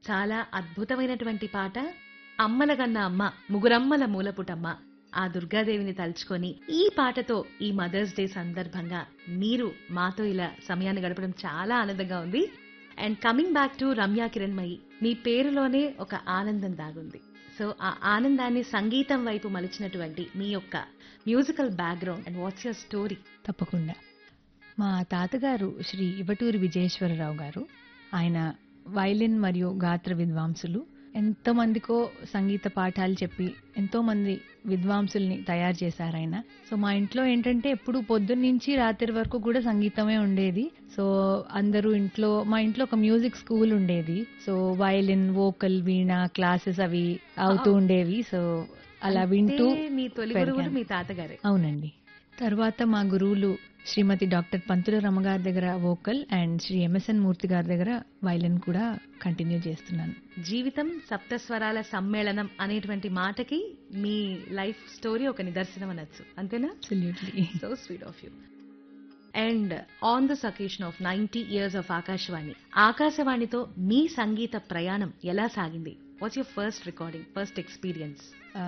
చాలా అద్భుతమైనటువంటి పాట అమ్మలగన్న అమ్మ ముగురమ్మల మూలపుటమ్మ ఆ దుర్గాదేవిని తలుచుకొని ఈ పాటతో ఈ మదర్స్ డే సందర్భంగా మీరు మాతో ఇలా సమయాన్ని గడపడం చాలా ఆనందంగా ఉంది and coming back to Ramya Kiranmayi మీ పేరులోనే ఒక ఆనందం దాగుంది సో ఆ ఆనందాన్ని సంగీతం వైపు మలిచినటువంటి మీ యొక్క musical background and what's your story తప్పకుండా మా తాతగారు శ్రీ ఇవటూరి విజయేశ్వరరావు గారు ఆయన వైలిన్ మరియు గాత్ర విద్వాంసులు ఎంతో మందికో సంగీత పాఠాలు చెప్పి ఎంతో మంది విద్వాంసుల్ని తయారు చేశారు ఆయన సో మా ఇంట్లో ఏంటంటే ఎప్పుడు పొద్దున్న నుంచి రాత్రి వరకు కూడా సంగీతమే ఉండేది సో అందరూ ఇంట్లో మా ఇంట్లో ఒక మ్యూజిక్ స్కూల్ ఉండేది సో వైలిన్ వోకల్ వీణ క్లాసెస్ అవి అవుతూ ఉండేవి సో అలా వింటూ అంటే మీ తొలి గురువులు పెరిగాను. మీ తాతగారే అవునండి తర్వాత మా గురువులు శ్రీమతి డాక్టర్ పంతుల రమ గారి దగ్గర vocal and Sri MSN Murthy గారి దగ్గర వైలిన్ కూడా కంటిన్యూ చేస్తున్నాను జీవితం సప్తస్వరాల సమ్మేళనం అనేటువంటి మాటకి మీ లైఫ్ స్టోరీ ఒక నిదర్శనం అనొచ్చు అంతేనా absolutely so sweet of you and on this occasion of ninety years of Akashvani ఆకాశవాణితో మీ సంగీత ప్రయాణం ఎలా సాగింది what's your first recording first experience